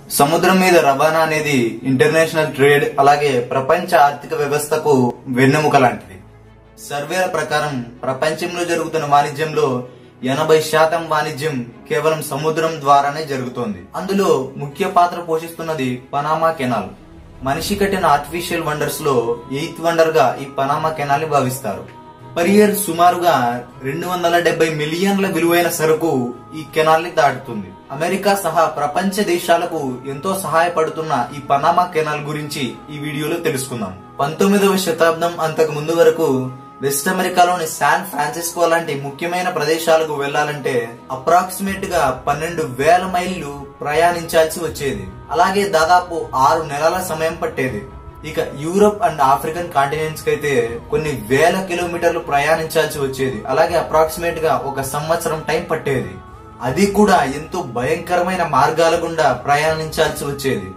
సముద్రం మీద రవాణా అనేది ఇంటర్నేషనల్ ట్రేడ్ అలాగే ప్రపంచ ఆర్థిక వ్యవస్థకు వెన్నెముక లాంటిది సర్వేల ప్రకారం ప్రపంచంలో జరుగుతున్న వాణిజ్యంలో ఎనభై శాతం వాణిజ్యం కేవలం సముద్రం ద్వారానే జరుగుతోంది అందులో ముఖ్య పాత్ర పోషిస్తున్నది పనామా కెనాల్ మనిషి కట్టిన ఆర్టిఫిషియల్ వండర్స్ లో ఎయిత్ వండర్ గా ఈ పనామా కెనాల్ ని భావిస్తారు పర్ ఇయర్ సుమారుగా రెండు వందల డెబ్బై మిలియన్ల విలువైన సరుకు ఈ కెనాల్ ని దాటుతుంది అమెరికా సహా ప్రపంచ దేశాలకు ఎంతో సహాయపడుతున్న ఈ పనామా కెనాల్ గురించి ఈ వీడియోలో తెలుసుకుందాం పంతొమ్మిదవ శతాబ్దం అంతకు ముందు వరకు వెస్ట్ అమెరికాలోని శాన్ ఫ్రాన్సిస్కో లాంటి ముఖ్యమైన ప్రదేశాలకు వెళ్లాలంటే అప్రాక్సిమేట్ గా పన్నెండు వేల మైళ్లు ప్రయాణించాల్సి వచ్చేది అలాగే దాదాపు ఆరు నెలల సమయం పట్టేది ఇక యూరోప్ అండ్ ఆఫ్రికన్ కాంటినెంట్స్ కి అయితే కొన్ని వేల కిలోమీటర్లు ప్రయాణించాల్సి వచ్చేది అలాగే అప్రాక్సిమేట్ గా ఒక సంవత్సరం టైం పట్టేది అది కూడా ఎంతో భయంకరమైన మార్గాల గుండా ప్రయాణించాల్సి వచ్చేది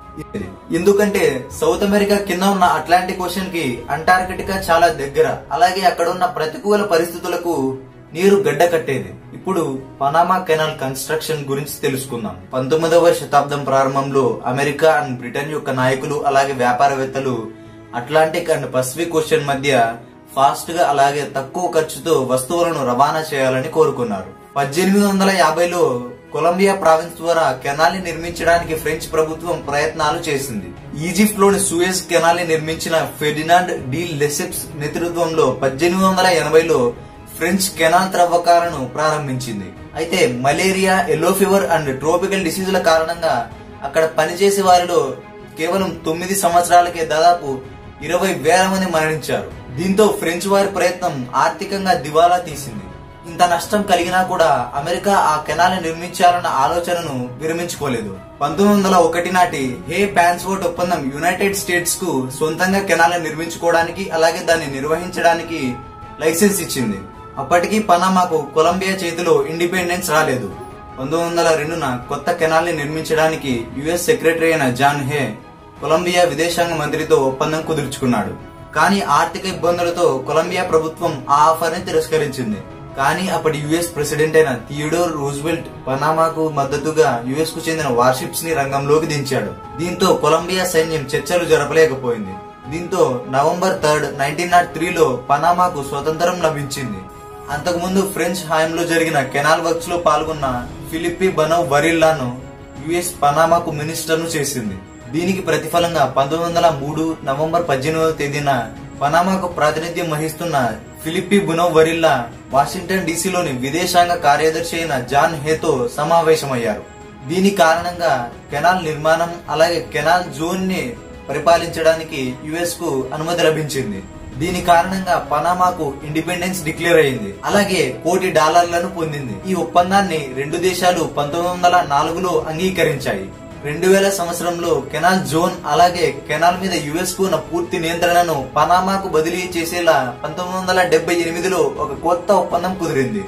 ఎందుకంటే సౌత్ అమెరికా కింద ఉన్న అట్లాంటిక్ ఓషన్ కి అంటార్కిటికా చాలా దగ్గర అలాగే అక్కడ ఉన్న ప్రతికూల పరిస్థితులకు నీరు గడ్డ కట్టేది ఇప్పుడు పనామా కెనాల్ కన్స్ట్రక్షన్ గురించి తెలుసుకుందాం పంతొమ్మిదవ శతాబ్దం ప్రారంభంలో అమెరికా అండ్ బ్రిటన్ యొక్క నాయకులు అలాగే వ్యాపారవేత్తలు అట్లాంటిక్ అండ్ పసిఫిక్ ఓషన్ మధ్య ఫాస్ట్ గా అలాగే తక్కువ ఖర్చుతో వస్తువులను రవాణా చేయాలని కోరుకున్నారు పద్దెనిమిది వందల యాభైలో కొలంబియా ప్రావిన్స్ ద్వారా కెనాల్ ని నిర్మించడానికి ఫ్రెంచ్ ప్రభుత్వం ప్రయత్నాలు చేసింది ఈజిప్ట్ లోని సూయజ్ కెనాల్ ని నిర్మించిన ఫెర్డినాండ్ డి లెసెప్స్ నేతృత్వంలో పద్దెనిమిది వందల ఎనభైలో ఫ్రెంచ్ కెనాల్ త్రవ్వకాలను ప్రారంభించింది అయితే malaria yellow fever and tropical డిసీజుల కారణంగా అక్కడ పనిచేసే వారిలో కేవలం తొమ్మిది సంవత్సరాలకే దాదాపు ఇరవై వేల మంది మరణించారు దీంతో ఫ్రెంచ్ వారి ప్రయత్నం ఆర్థికంగా దివాలా తీసింది ఇంత నష్టం కలిగినా కూడా అమెరికా ఆ కెనాల్ నిర్మించాలన్న ఆలోచనను విరమించుకోలేదు పంతొమ్మిది వందల ఒకటి నాటి హే పాన్స్పోర్ట్ ఒప్పందం యునైటెడ్ స్టేట్స్ కు సొంతంగా కెనాల్ నిర్మించుకోవడానికి అలాగే దాన్ని నిర్వహించడానికి లైసెన్స్ ఇచ్చింది అప్పటికి పనామాకు కొలంబియా చేతిలో ఇండిపెండెన్స్ రాలేదు పంతొమ్మిది వందల రెండున కొత్త కెనాల్ ని నిర్మించడానికి యుఎస్ సెక్రటరీ అయిన జాన్ హే కొలంబియా విదేశాంగ మంత్రితో ఒప్పందం కుదుర్చుకున్నాడు కానీ ఆర్థిక ఇబ్బందులతో కొలంబియా ప్రభుత్వం ఆ ఆఫర్ ని తిరస్కరించింది కానీ అప్పటి యుఎస్ ప్రెసిడెంట్ అయిన థియోడోర్ రూజ్వెల్ట్ పనామాకు మద్దతుగా యుఎస్ కు చెందిన వార్షిప్స్ ని రంగంలోకి దించాడు దీంతో కొలంబియా సైన్యం చర్చలు జరపలేకపోయింది దీంతో నవంబర్ థర్డ్ నైన్టీన్ నాట్ త్రీలో పనామాకు స్వతంత్రం లభించింది అంతకుముందు ఫ్రెంచ్ హాయంలో జరిగిన కెనాల్ వర్క్స్ లో పాల్గొన్న ఫిలిప్పి బనవ్ వరిల్లాను యుఎస్ పనామాకు మినిస్టర్ ను చేసింది దీనికి ప్రతిఫలంగా పంతొమ్మిది వందల మూడు నవంబర్ పద్దెనిమిదవ తేదీన పనామాకు ప్రాతినిధ్యం వహిస్తున్న ఫిలిప్పి బునవ్ వరిల్లా వాషింగ్టన్ డీసీలోని విదేశాంగ కార్యదర్శి అయిన జాన్ హేతో సమావేశమయ్యారు దీని కారణంగా కెనాల్ నిర్మాణం అలాగే కెనాల్ జోన్ ని పరిపాలించడానికి యుఎస్ కు అనుమతి లభించింది దీని కారణంగా పనామాకు ఇండిపెండెన్స్ డిక్లేర్ అయింది అలాగే కోటి డాలర్లను పొందింది ఈ ఒప్పందాన్ని రెండు దేశాలు పంతొమ్మిది వందల నాలుగులో అంగీకరించాయి రెండు వేల సంవత్సరంలో కెనాల్ జోన్ అలాగే కెనాల్ మీద యుఎస్ కు ఉన్న పూర్తి నియంత్రణను పనామాకు బదిలీ చేసేలా పంతొమ్మిది వందల డెబ్బై ఎనిమిదిలో ఒక కొత్త ఒప్పందం కుదిరింది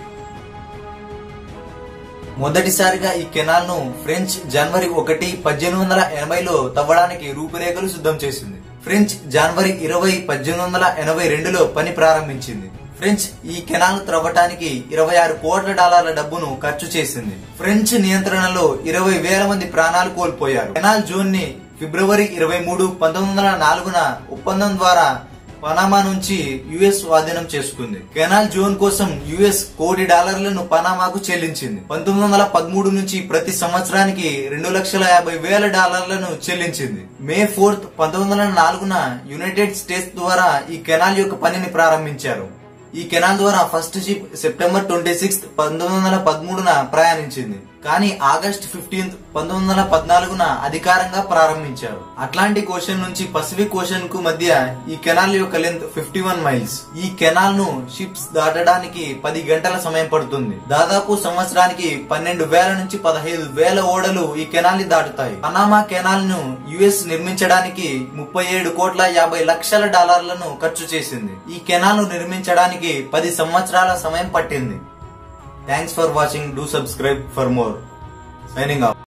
మొదటిసారిగా ఈ కెనాల్ ను ఫ్రెంచ్ జనవరి ఒకటి పద్దెనిమిది వందల ఎనభైలో తవ్వడానికి రూపురేఖలు సిద్ధం చేసింది ఫ్రెంచ్ జనవరి ఇరవై పద్దెనిమిది వందల ఎనభై రెండులో పని ప్రారంభించింది ఫ్రెంచ్ ఈ కెనాల్ త్రవ్వటానికి ఇరవై ఆరు కోట్ల డాలర్ల డబ్బును ఖర్చు చేసింది ఫ్రెంచ్ నియంత్రణలో ఇరవై వేల మంది ప్రాణాలు కోల్పోయారు కెనాల్ జోన్ ని ఫిబ్రవరి ఇరవై మూడు పంతొమ్మిది వందల నాలుగున ఒప్పందం ద్వారా పనామా నుంచి యుఎస్ స్వాధీనం చేసుకుంది కెనాల్ జోన్ కోసం యుఎస్ కోటి డాలర్లను పనామాకు చెల్లించింది పంతొమ్మిది వందల పదమూడు నుంచి ప్రతి సంవత్సరానికి రెండు లక్షల యాభై వేల డాలర్లను చెల్లించింది మే ఫోర్త్ పంతొమ్మిది వందల నాలుగున యునైటెడ్ స్టేట్స్ ద్వారా ఈ కెనాల్ యొక్క పనిని ప్రారంభించారు ఈ కెనాల్ ద్వారా first ship September twenty sixth పంతొమ్మిది వందల పదమూడున ప్రయాణించింది కానీ ఆగస్ట్ ఫిఫ్టీన్త్ పంతొమ్మిది వందల పద్నాలుగున అధికారంగా ప్రారంభించారు అట్లాంటిక్ ఓషన్ నుంచి పసిఫిక్ ఓషన్ కు మధ్య ఈ కెనాల్ యొక్క లెంత్ ఫిఫ్టీ వన్ మైల్స్ ఈ కెనాల్ ను షిప్స్ దాటడానికి పది గంటల సమయం పడుతుంది దాదాపు సంవత్సరానికి పన్నెండు వేల నుంచి పదహైదు వేల ఓడలు ఈ కెనాల్ ని దాటుతాయి పనామా కెనాల్ ను యుఎస్ నిర్మించడానికి ముప్పై ఏడు కోట్ల యాభై లక్షల డాలర్లను ఖర్చు చేసింది ఈ కెనాల్ ను నిర్మించడానికి పది సంవత్సరాల సమయం పట్టింది thanks for watching do subscribe for more signing of